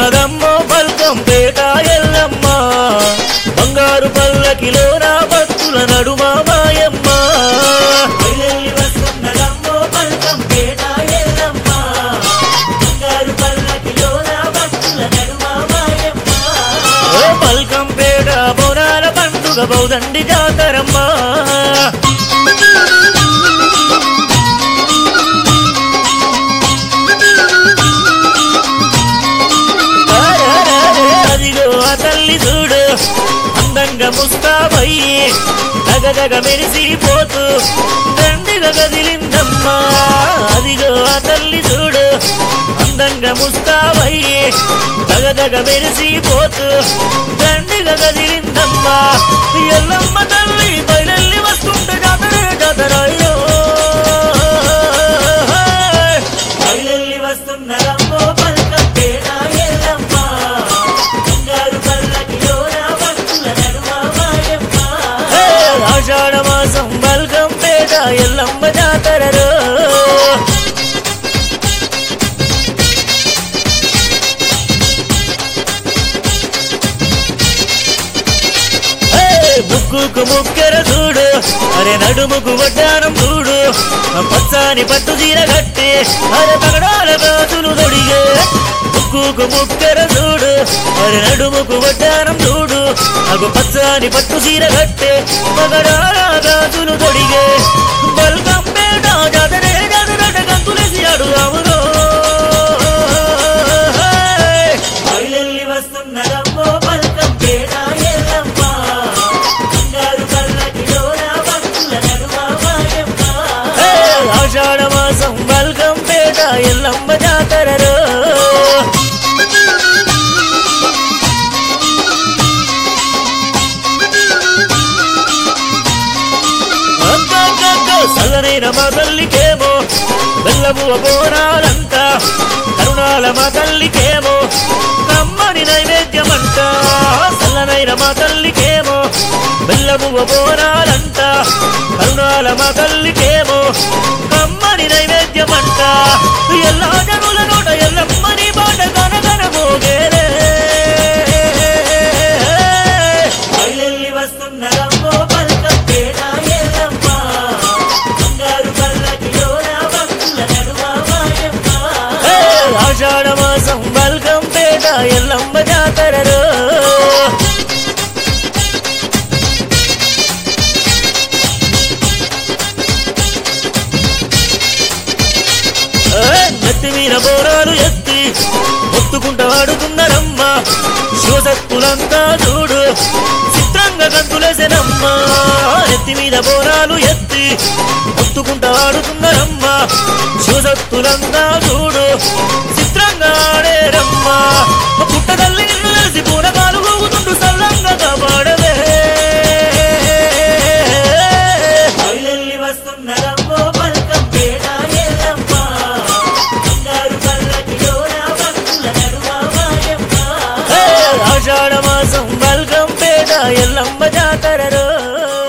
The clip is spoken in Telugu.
వస్తున్నదమ్మో బల్కం పేట ఎల్లమ్మ బంగారు పల్లకిలోన భక్తుల నడుమ మాయమ్మ బయలెల్లి వస్తున్నదమ్మో పల్కం పేట ఎల్లమ్మ. బంగారు పల్లకిలోన భక్తుల నడుమ మాయమ్మ. ఓ పల్కం పేట బోనాల పండుగ బౌదండి జాతరమ్మ అదిగో ఆ తల్లి చూడు అందంగా ముస్తాబయ్యి దగదగ మెరిసిపోతూ దండిగా కదిలిందమ్మా అదిగో ఆ తల్లి చూడు అందంగా ముస్తాబయ్యి దగదగ మెరిసిపోతూ దండిగా కదిలిందమ్మా ఎల్లమ్మ తల్లి బయలెల్లి వస్తుంటే జాతర జాతర అయ్యో బయలెల్లి వస్తున్నదమ్మో పల్కం పేట ఎల్లమ్మ. బంగారు పల్లకిలోన భక్తుల నడుమ మాయమ్మ. హే, ఆషాఢ మాసం బల్గం పేట ఎల్లమ్మ జాతరలో హే, ముక్కుకు ముక్కెర చూడు అరే నడుముకు వడ్డానం చూడు పచ్చాని పట్టు చీర కట్టి అరే పగడాల గాజులు తొడిగే ముక్కుకు ముక్కెర చూడు అరే నడుముకు వడ్డానం చూడు అగు పచ్చాని పట్టు చీర కట్టి పగడాల గాజులు తొడిగే బల్గం పేట జాతరే జాతరట గంతులేసి అడుగామురో బయలెల్లి వస్తున్నదమ్మో పల్కం పేట ఎల్లమ్మ. బంగారు పల్లకిలోన భక్తుల నడుమ మాయమ్మ. హే, ఆషాఢ మాసం బల్గం పేట ఎల్లమ్మ జాతరలో అక్కక్కక్క చల్లనైన మా తల్లికేమో బెల్లమువ బోనాలంట కరుణాల మా తల్లికేమో కమ్మని నైవేద్యమంట చల్లనైన మా తల్లికేమో బెల్లమువ బోనాలంట కరుణాల మా తల్లికేమో కమ్మని నైవేద్యమంట ఎల్లా జనుల నోట ఎల్లమ్మని బాట గనగన మోగేరే బయలెల్లి వస్తున్నదమ్మో పల్కం పేట ఎల్లమ్మ. బంగారు పల్లకిలోన భక్తుల నడుమ మాయమ్మ. హే, ఆషాఢ మాసం బల్గం పేట ఎల్లమ్మ జాతరలో ఏ, నెత్తి మీద బోరాలు ఎత్తి ఒత్తుకుంటూ ఆడుతున్నారమ్మ శివశక్తులంతా చూడు చిత్రంగా గంతులేసెనమ్మ నెత్తి మీద బోరాలు ఎత్తి ఒత్తుకుంటూ ఆడుతున్నారమ్మ శివశక్తులంతా చూడు చిత్రంగా ఆడేరమ్మ పుట్ట తల్లి నిన్ను తెలిసి పూనకాలు ఊగుతుంటూ సల్లంగా కాపాడవే బయలెల్లి వస్తున్నదమ్మో పల్కం పేట ఎల్లమ్మ. బంగారు పల్లకిలోన భక్తుల నడుమ మాయమ్మ. హే, ఆషాఢ మాసం బల్గం పేట ఎల్లమ్మ జాతరలో